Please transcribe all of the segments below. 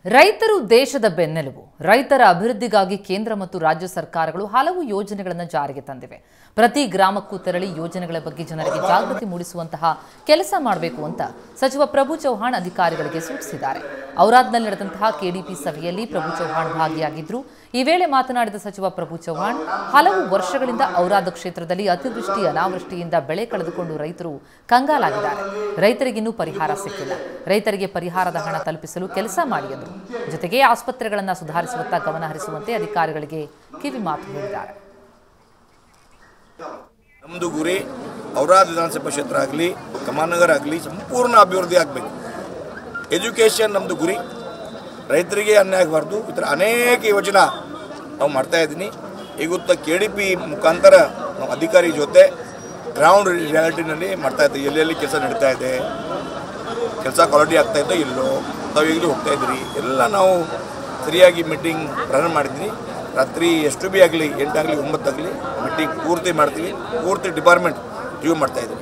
ರೈತರು ದೇಶದ ಬೆನ್ನೆಲುಬು ರೈತರ ಅಭಿವೃದ್ಧಿಗಾಗಿ ಕೇಂದ್ರ ಮತ್ತು ರಾಜ್ಯ ಸರ್ಕಾರಗಳು ಹಲವು ಯೋಜನೆಗಳನ್ನು ಜಾರಿಗೆ ತಂದಿವೆ ಪ್ರತಿ ಗ್ರಾಮಕ್ಕೂ ತೆರಳಿ ಯೋಜನೆಗಳ ಬಗ್ಗೆ ಜನರಿಗೆ ಜಾಗೃತಿ ಮೂಡಿಸುವಂತಹ ಕೆಲಸ ಮಾಡಬೇಕು ಅಂತ ಸಚಿವ ಪ್ರಭು ಚೌಹಾಣ್ ಅಧಿಕಾರಿಗಳಿಗೆ ಸೂಚಿಸಿದ್ದಾರೆ ಔರಾದ್ನಲ್ಲಿ ನಡೆದಂತಹ ಕೆಡಿಪಿ ಸಭೆಯಲ್ಲಿ ಪ್ರಭು ಚೌಹಾಣ್ ಭಾಗಿಯಾಗಿದ್ರು ಈ ವೇಳೆ ಮಾತನಾಡಿದ ಸಚಿವ ಪ್ರಭು ಚೌಹಾಣ್ ಹಲವು ವರ್ಷಗಳಿಂದ ಔರಾದ ಕ್ಷೇತ್ರದಲ್ಲಿ ಅತಿವೃಷ್ಟಿ ಅನಾವೃಷ್ಟಿಯಿಂದ ಬೆಳೆ ಕಳೆದುಕೊಂಡು ರೈತರು ಕಂಗಾಲಾಗಿದ್ದಾರೆ ರೈತರಿಗಿನ್ನೂ ಪರಿಹಾರ ಸಿಕ್ಕಿಲ್ಲ ರೈತರಿಗೆ ಪರಿಹಾರದ ಹಣ ತಲುಪಿಸಲು ಕೆಲಸ ಮಾಡಿ ಎಂದರು ಜೊತೆಗೆ ಆಸ್ಪತ್ರೆಗಳನ್ನು ಸುಧಾರಿಸುವತ್ತ ಗಮನ ಹರಿಸುವಂತೆ ಅಧಿಕಾರಿಗಳಿಗೆ ಕಿವಿ ಮಾತು ಹೇಳಿದ್ದಾರೆ ನಮ್ಮದು ಗುರಿ ಔರಾದ್ ವಿಧಾನಸಭಾ ಕ್ಷೇತ್ರ ಆಗಲಿ ಕಮಾನಗರ ಆಗಲಿ ಸಂಪೂರ್ಣ ಅಭಿವೃದ್ಧಿ ಆಗಬೇಕು ಎಜುಕೇಷನ್ ನಮ್ಮದು ಗುರಿ ರೈತರಿಗೆ ಅನ್ಯಾಯ ಆಗಬಾರ್ದು ಈ ಥರ ಅನೇಕ ಯೋಜನಾ ನಾವು ಮಾಡ್ತಾ ಇದ್ದೀನಿ ಈಗ ಕೆ ಡಿ ಪಿ ಮುಖಾಂತರ ನಾವು ಅಧಿಕಾರಿ ಜೊತೆ ಗ್ರೌಂಡ್ ರಿಯಾಲಿಟಿನಲ್ಲಿ ಮಾಡ್ತಾ ಇದ್ದೀವಿ ಎಲ್ಲೆಲ್ಲಿ ಕೆಲಸ ನಡೀತಾ ಇದೆ ಕೆಲಸ ಕ್ವಾಲಿಟಿ ಆಗ್ತಾ ಇದ್ದೋ ಇಲ್ಲೋ ತಾವು ಈಗಲೂ ಹೋಗ್ತಾ ಇದ್ದೀರಿ ಎಲ್ಲ ನಾವು ಸರಿಯಾಗಿ ಮೀಟಿಂಗ್ ರನ್ ಮಾಡಿದ್ವಿ ರಾತ್ರಿ ಎಷ್ಟು ಬಿ ಆಗಲಿ ಎಂಟಾಗಲಿ ಒಂಬತ್ತಾಗಲಿ ಮೀಟಿಂಗ್ ಪೂರ್ತಿ ಮಾಡ್ತೀವಿ ಪೂರ್ತಿ ಡಿಪಾರ್ಟ್ಮೆಂಟ್ ರಿವ್ಯೂ ಮಾಡ್ತಾ ಇದ್ದೀವಿ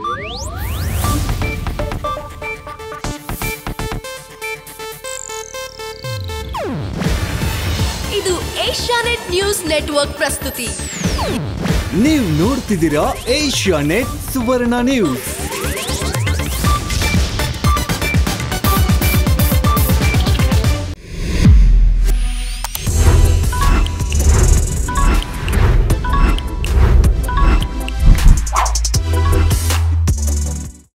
ಇದು ಏಷ್ಯಾನೆಟ್ ನ್ಯೂಸ್ ನೆಟ್ವರ್ಕ್ ಪ್ರಸ್ತುತಿ ನೀವು ನೋಡ್ತಿದ್ದೀರಾ ಏಷ್ಯಾ ನೆಟ್ ಸುವರ್ಣ ನ್ಯೂಸ್